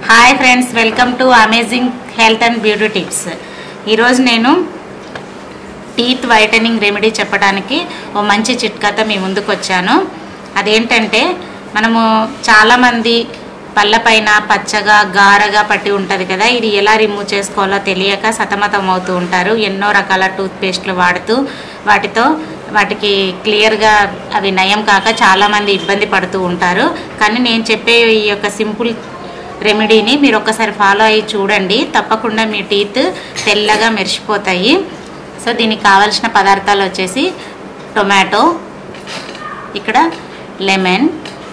hi friends welcome to amazing health and beauty tips ఈరోజు నేను teeth whitening remedy చెప్పడానికి ఓ మంచి చిట్కాతో మీ ముందుకు వచ్చాను అదేంటంటే మనము చాలామంది పళ్ళపైన పచ్చగా గారగా పట్టి ఉంటుంది కదా ఇది ఎలా రిమూవ్ చేసుకోవాలో తెలియక సతమతం అవుతూ ఉంటారు ఎన్నో రకాల టూత్ పేస్ట్లు వాడుతూ వాటితో వాటికి క్లియర్గా అవి నయం కాక చాలామంది ఇబ్బంది పడుతూ ఉంటారు కానీ నేను చెప్పే ఈ యొక్క సింపుల్ రెమెడీని మీరు ఒక్కసారి ఫాలో అయ్యి చూడండి తప్పకుండా మీ టీత్ తెల్లగా మెరిసిపోతాయి సో దీనికి కావాల్సిన పదార్థాలు వచ్చేసి టొమాటో ఇక్కడ లెమన్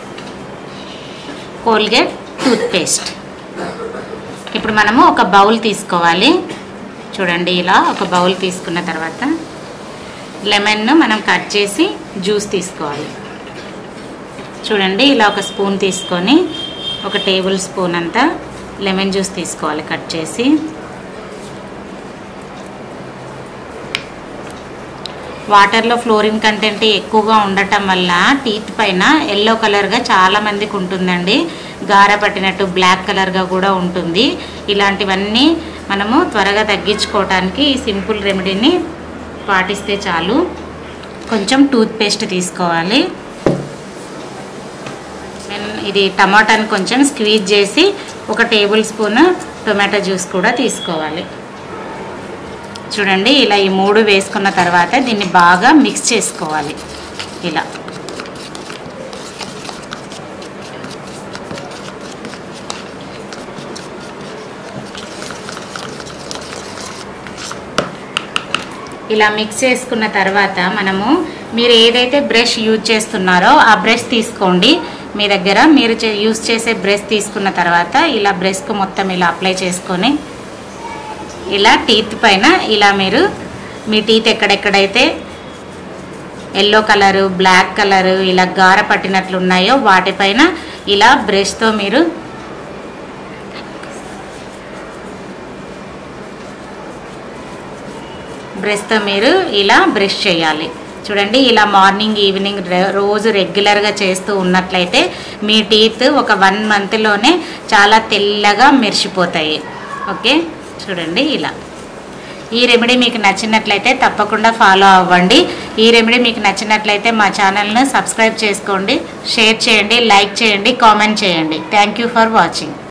కోల్గేట్ టూత్పేస్ట్ ఇప్పుడు మనము ఒక బౌల్ తీసుకోవాలి చూడండి ఇలా ఒక బౌల్ తీసుకున్న తర్వాత లెమన్ను మనం కట్ చేసి జ్యూస్ తీసుకోవాలి చూడండి ఇలా ఒక స్పూన్ తీసుకొని ఒక టేబుల్ స్పూన్ అంతా లెమన్ జ్యూస్ తీసుకోవాలి కట్ చేసి వాటర్లో ఫ్లోరిన్ కంటెంట్ ఎక్కువగా ఉండటం వల్ల టీత్ పైన ఎల్లో కలర్గా చాలా మందికి ఉంటుందండి గార పట్టినట్టు బ్లాక్ కలర్గా కూడా ఉంటుంది ఇలాంటివన్నీ మనము త్వరగా తగ్గించుకోవడానికి ఈ సింపుల్ రెమెడీని పాటిస్తే చాలు కొంచెం టూత్ పేస్ట్ తీసుకోవాలి ఇది టమాటాని కొంచెం స్క్వీజ్ చేసి ఒక టేబుల్ స్పూన్ టొమాటో జ్యూస్ కూడా తీసుకోవాలి చూడండి ఇలా ఈ మూడు వేసుకున్న తర్వాత దీన్ని బాగా మిక్స్ చేసుకోవాలి ఇలా ఇలా మిక్స్ చేసుకున్న తర్వాత మనము మీరు ఏదైతే బ్రష్ యూజ్ చేస్తున్నారో ఆ బ్రష్ తీసుకోండి మీ దగ్గర మీరు యూజ్ చేసే బ్రష్ తీసుకున్న తర్వాత ఇలా బ్రష్కు మొత్తం ఇలా అప్లై చేసుకొని ఇలా టీత్ పైన ఇలా మీరు మీ టీత్ ఎక్కడెక్కడైతే ఎల్లో కలరు బ్లాక్ కలరు ఇలా గార పట్టినట్లు ఉన్నాయో వాటిపైన ఇలా బ్రష్తో మీరు బ్రష్తో మీరు ఇలా బ్రష్ చేయాలి చూడండి ఇలా మార్నింగ్ ఈవినింగ్ రోజు రెగ్యులర్గా చేస్తూ ఉన్నట్లయితే మీ టీత్ ఒక వన్ మంత్లోనే చాలా తెల్లగా మెరిసిపోతాయి ఓకే చూడండి ఇలా ఈ రెమెడీ మీకు నచ్చినట్లయితే తప్పకుండా ఫాలో అవ్వండి ఈ రెమెడీ మీకు నచ్చినట్లయితే మా ఛానల్ను సబ్స్క్రైబ్ చేసుకోండి షేర్ చేయండి లైక్ చేయండి కామెంట్ చేయండి థ్యాంక్ ఫర్ వాచింగ్